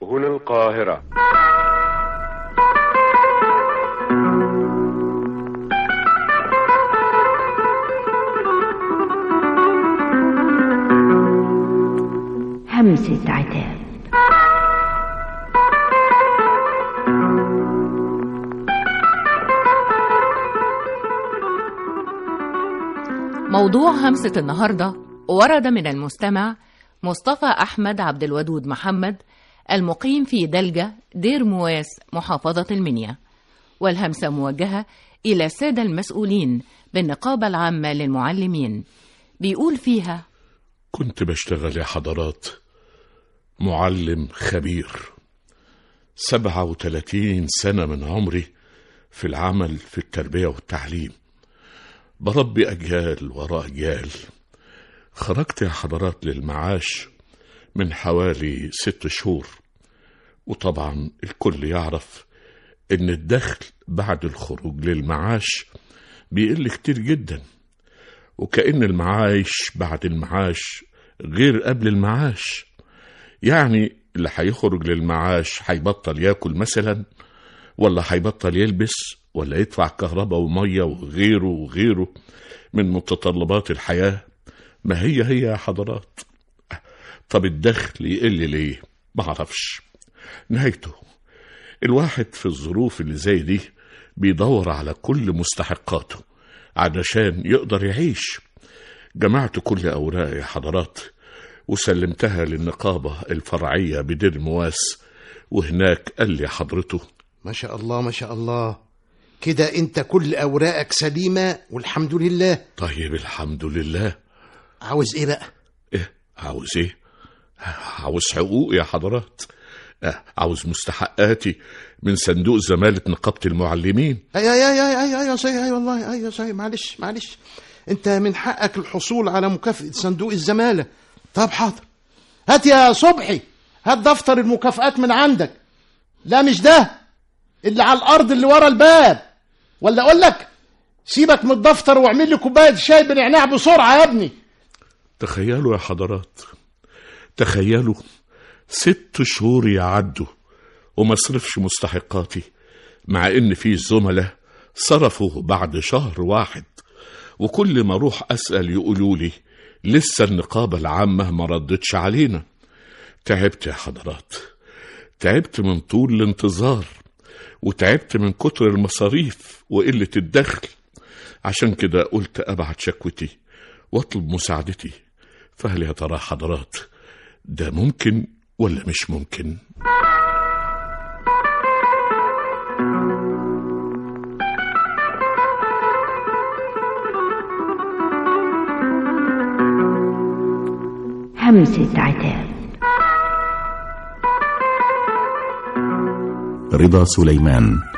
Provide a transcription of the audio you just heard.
هنا القاهرة همسة عتاب موضوع همسة النهاردة ورد من المستمع مصطفى أحمد عبد الودود محمد المقيم في دلجة دير مواس محافظة المنيا والهمسة موجهة إلى السادة المسؤولين بالنقابة العامة للمعلمين بيقول فيها كنت بشتغل يا حضرات معلم خبير سبعة وتلاتين سنة من عمري في العمل في التربية والتعليم بربي أجيال وراء أجيال خرجت يا حضرات للمعاش من حوالي ست شهور وطبعا الكل يعرف ان الدخل بعد الخروج للمعاش بيقل كتير جدا وكأن المعايش بعد المعاش غير قبل المعاش يعني اللي هيخرج للمعاش هيبطل ياكل مثلا ولا هيبطل يلبس ولا يدفع كهرباء ومية وغيره وغيره من متطلبات الحياة ما هي هي يا حضرات طب الدخل يقل ليه معرفش نهايته الواحد في الظروف اللي زي دي بيدور على كل مستحقاته علشان يقدر يعيش جمعت كل أوراق يا حضرات وسلمتها للنقابة الفرعية بدير مواس وهناك قال لي حضرته ما شاء الله ما شاء الله كده انت كل اوراقك سليمه والحمد لله طيب الحمد لله عاوز ايه بقى ايه عاوز ايه عاوز حقوق يا حضرات آه، عاوز مستحقاتي من صندوق زمالة نقابة المعلمين اي اي اي اي اي اي صحيح اي والله اي صحيح معلش معلش انت من حقك الحصول على مكافأة صندوق الزمالة طب حاضر هات يا صبحي هات دفتر المكافآت من عندك لا مش ده اللي على الارض اللي ورا الباب ولا اقول لك سيبك من الدفتر واعمل لي كوبايه شاي بنعناع بسرعه يا ابني تخيلوا يا حضرات تخيلوا ست شهور يعدوا وما صرفش مستحقاتي مع ان في زملاء صرفوا بعد شهر واحد وكل ما اروح اسال يقولوا لي لسه النقابه العامه ما ردتش علينا تعبت يا حضرات تعبت من طول الانتظار وتعبت من كتر المصاريف وقله الدخل عشان كده قلت ابعت شكوتي واطلب مساعدتي فهل يا ترى حضرات ده ممكن ولا مش ممكن همسة عتاب رضا سليمان